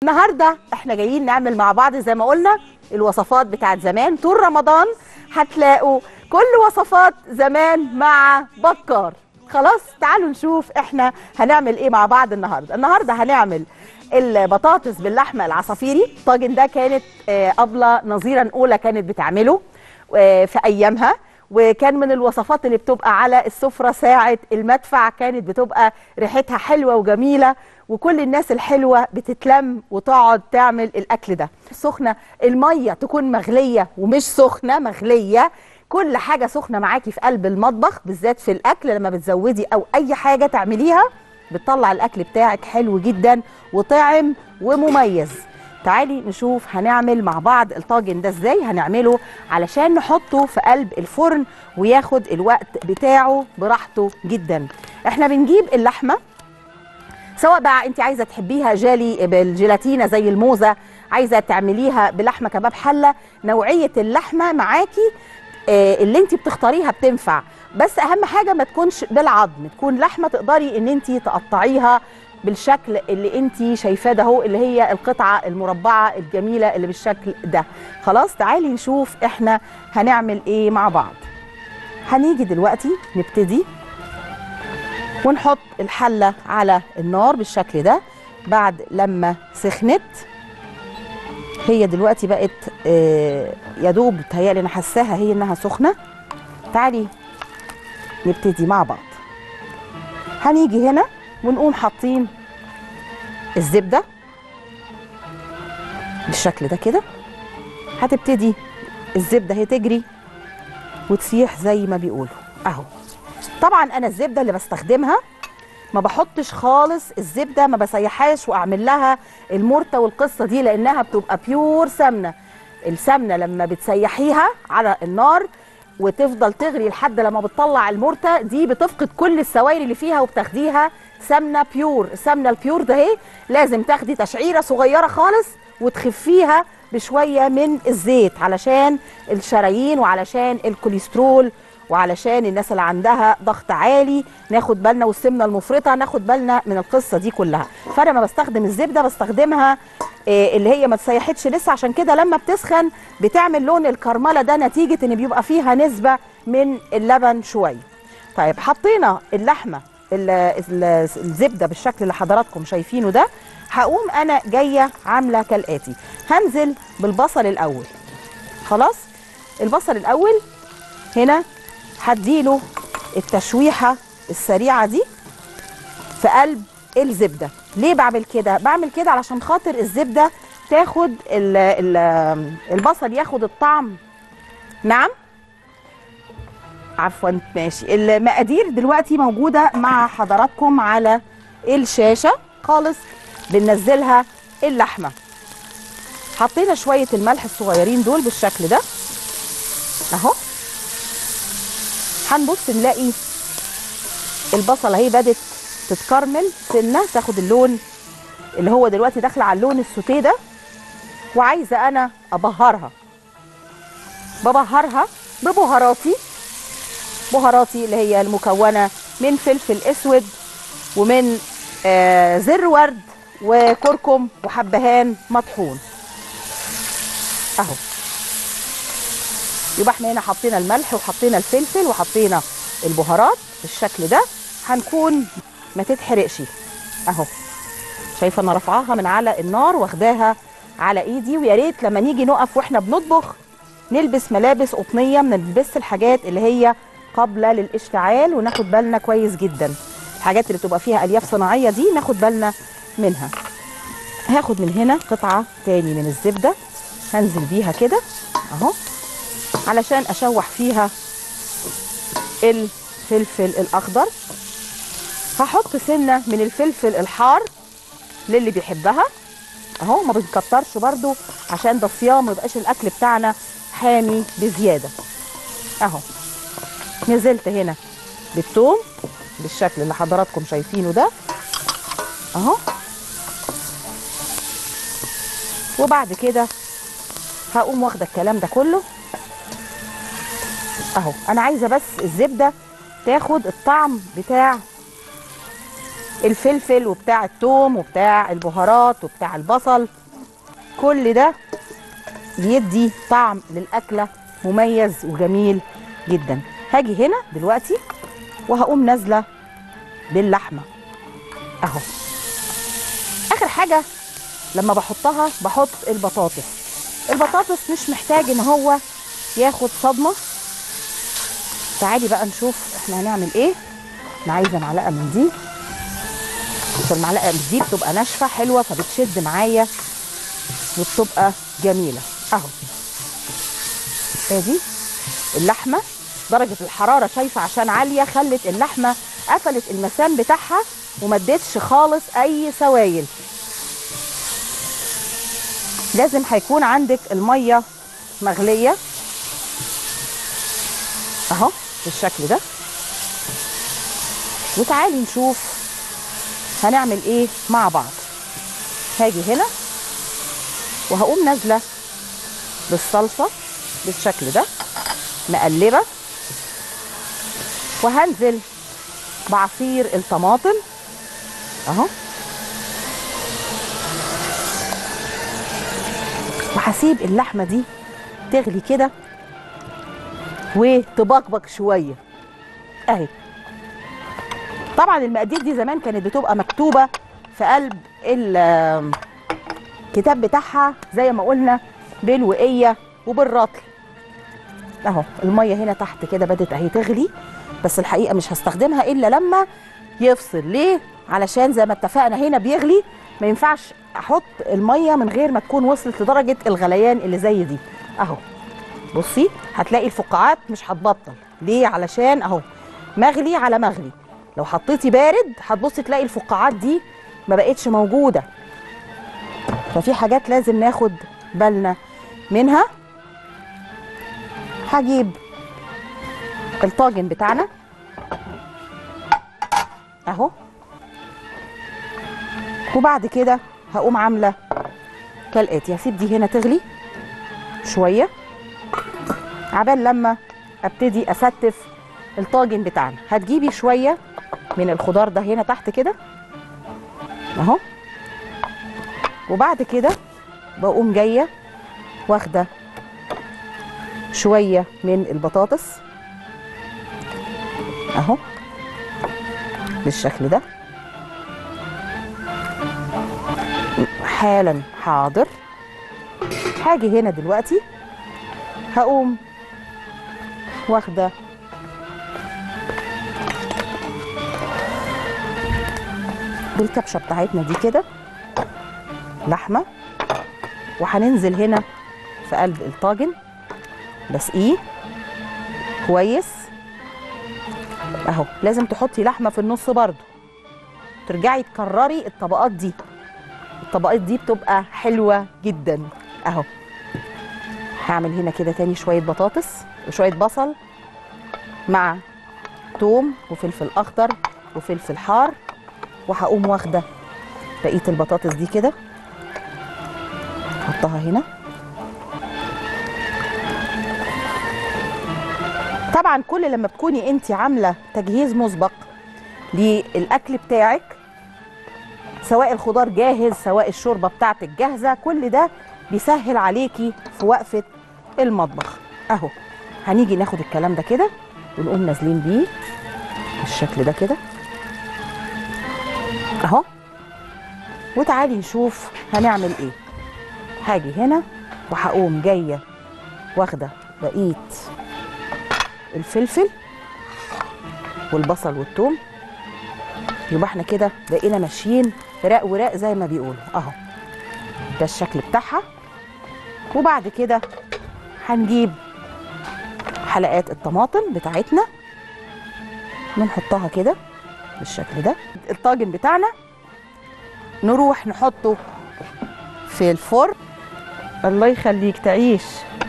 النهارده احنا جايين نعمل مع بعض زي ما قلنا الوصفات بتاعت زمان طول رمضان هتلاقوا كل وصفات زمان مع بكار خلاص تعالوا نشوف احنا هنعمل ايه مع بعض النهارده النهارده هنعمل البطاطس باللحمه العصافيري الطاجن ده كانت آه، ابله نظيرا اولى كانت بتعمله آه، في ايامها وكان من الوصفات اللي بتبقى على السفره ساعه المدفع كانت بتبقى ريحتها حلوه وجميله وكل الناس الحلوه بتتلم وتقعد تعمل الاكل ده سخنه الميه تكون مغليه ومش سخنه مغليه كل حاجه سخنه معاكي في قلب المطبخ بالذات في الاكل لما بتزودي او اي حاجه تعمليها بتطلع الاكل بتاعك حلو جدا وطعم ومميز تعالي نشوف هنعمل مع بعض الطاجن ده ازاي هنعمله علشان نحطه في قلب الفرن وياخد الوقت بتاعه براحته جدا احنا بنجيب اللحمه سواء بقى انت عايزه تحبيها جالي بالجيلاتينا زي الموزه عايزه تعمليها بلحمه كباب حله نوعيه اللحمه معاكي آه، اللي انت بتختاريها بتنفع بس اهم حاجه ما تكونش بالعظم تكون لحمه تقدري ان انت تقطعيها بالشكل اللي انت شايفاه ده هو اللي هي القطعه المربعه الجميله اللي بالشكل ده خلاص تعالي نشوف احنا هنعمل ايه مع بعض هنيجي دلوقتي نبتدي ونحط الحله على النار بالشكل ده بعد لما سخنت هي دلوقتي بقت آه، يا دوب بتهيألي انا حاساها هي انها سخنه تعالي نبتدي مع بعض هنيجي هنا ونقوم حاطين الزبده بالشكل ده كده هتبتدي الزبده هي تجري وتسيح زي ما بيقولوا اهو طبعا انا الزبده اللي بستخدمها ما بحطش خالص الزبده ما بسيحهاش واعمل لها المرته والقصه دي لانها بتبقى بيور سمنه السمنه لما بتسيحيها على النار وتفضل تغلي لحد لما بتطلع المرته دي بتفقد كل السوائل اللي فيها وبتاخديها سمنه بيور السمنه البيور ده اهي لازم تاخدي تشعيره صغيره خالص وتخفيها بشويه من الزيت علشان الشرايين وعلشان الكوليسترول وعلشان الناس اللي عندها ضغط عالي ناخد بالنا والسمنه المفرطه ناخد بالنا من القصه دي كلها فانا ما بستخدم الزبده بستخدمها آه، اللي هي ما تسيحتش لسه عشان كده لما بتسخن بتعمل لون الكرمله ده نتيجه ان بيبقى فيها نسبه من اللبن شويه طيب حطينا اللحمه ال- ال- الزبده بالشكل اللي حضراتكم شايفينه ده هقوم انا جايه عامله كالاتي هنزل بالبصل الاول خلاص البصل الاول هنا هديله التشويحه السريعه دي في قلب الزبده ليه بعمل كده بعمل كده علشان خاطر الزبده تاخد ال ال البصل ياخد الطعم نعم عفوا ماشي المقادير دلوقتي موجوده مع حضراتكم على الشاشه خالص بننزلها اللحمه حطينا شويه الملح الصغيرين دول بالشكل ده اهو هنبص نلاقي البصله اهي بدت تتكرمل سنه تاخد اللون اللي هو دلوقتي داخله على اللون السوتيه ده وعايزه انا ابهرها ببهرها ببهاراتي بهاراتي اللي هي المكونه من فلفل اسود ومن آه زر ورد وكركم وحبهان مطحون اهو يبقى احنا هنا حطينا الملح وحطينا الفلفل وحطينا البهارات بالشكل ده هنكون ما تتحرقش اهو شايفه انا رافعاها من على النار واخداها على ايدي ويا ريت لما نيجي نقف واحنا بنطبخ نلبس ملابس قطنيه ما نلبسش الحاجات اللي هي قابله للاشتعال وناخد بالنا كويس جدا الحاجات اللي بتبقى فيها الياف صناعيه دي ناخد بالنا منها هاخد من هنا قطعه تاني من الزبده هنزل بيها كده اهو علشان اشوح فيها الفلفل الاخضر هحط سنه من الفلفل الحار للي بيحبها اهو ما بنكترش برضو عشان ده صيام ما يبقاش الاكل بتاعنا حامي بزياده اهو نزلت هنا بالثوم بالشكل اللي حضراتكم شايفينه ده اهو وبعد كده هقوم واخده الكلام ده كله اهو انا عايزه بس الزبده تاخد الطعم بتاع الفلفل وبتاع الثوم وبتاع البهارات وبتاع البصل كل ده بيدي طعم للاكله مميز وجميل جدا هاجي هنا دلوقتي وهقوم نازله باللحمه اهو اخر حاجه لما بحطها بحط البطاطس البطاطس مش محتاج ان هو ياخد صدمه تعالي بقى نشوف احنا هنعمل ايه انا عايزه معلقه من دي عشان المعلقه من دي بتبقى ناشفه حلوه فبتشد معايا وبتبقى جميله اهو ادي اللحمه درجه الحراره شايفه عشان عاليه خلت اللحمه قفلت المسام بتاعها وما ادتش خالص اي سوائل لازم هيكون عندك الميه مغليه اهو بالشكل ده وتعالي نشوف هنعمل ايه مع بعض هاجي هنا وهقوم نازله بالصلصه بالشكل ده مقلبه وهنزل بعصير الطماطم اهو وهسيب اللحمه دي تغلي كده وتبقبق شويه اهي طبعا المقادير دي زمان كانت بتبقى مكتوبه في قلب الكتاب بتاعها زي ما قلنا بالوقيه وبالرطل اهو الميه هنا تحت كده بدت اهي تغلي بس الحقيقه مش هستخدمها الا لما يفصل ليه علشان زي ما اتفقنا هنا بيغلي ما ينفعش احط الميه من غير ما تكون وصلت لدرجه الغليان اللي زي دي اهو بصي هتلاقي الفقاعات مش هتبطل ليه علشان اهو مغلي على مغلي لو حطيتي بارد هتبصي تلاقي الفقاعات دي ما بقتش موجوده ففي حاجات لازم ناخد بالنا منها هجيب الطاجن بتاعنا اهو وبعد كده هقوم عامله كالاتي هسيب دي هنا تغلي شويه عبال لما ابتدي استف الطاجن بتاعنا هتجيبي شويه من الخضار ده هنا تحت كده اهو وبعد كده بقوم جايه واخده شويه من البطاطس اهو بالشكل ده حالا حاضر هاجي هنا دلوقتي هقوم واخده بالكبشه بتاعتنا دي كده لحمه وهننزل هنا في قلب الطاجن بسقيه كويس اهو لازم تحطي لحمه في النص برضو ترجعي تكرري الطبقات دي الطبقات دي بتبقى حلوه جدا اهو هعمل هنا كده تاني شويه بطاطس وشويه بصل مع توم وفلفل اخضر وفلفل حار وهقوم واخده بقيه البطاطس دي كده احطها هنا طبعا كل لما بتكوني انت عامله تجهيز مسبق للاكل بتاعك سواء الخضار جاهز سواء الشوربه بتاعتك جاهزه كل ده بيسهل عليكي في وقفه المطبخ اهو هنيجي ناخد الكلام ده كده ونقوم نازلين بيه بالشكل ده كده اهو وتعالي نشوف هنعمل ايه هاجي هنا وهقوم جايه واخده بقيه الفلفل والبصل والثوم يبقى احنا كده بقينا ماشيين راق وراق زي ما بيقولوا اهو ده الشكل بتاعها وبعد كده هنجيب حلقات الطماطم بتاعتنا بنحطها كده بالشكل ده الطاجن بتاعنا نروح نحطه في الفرن الله يخليك تعيش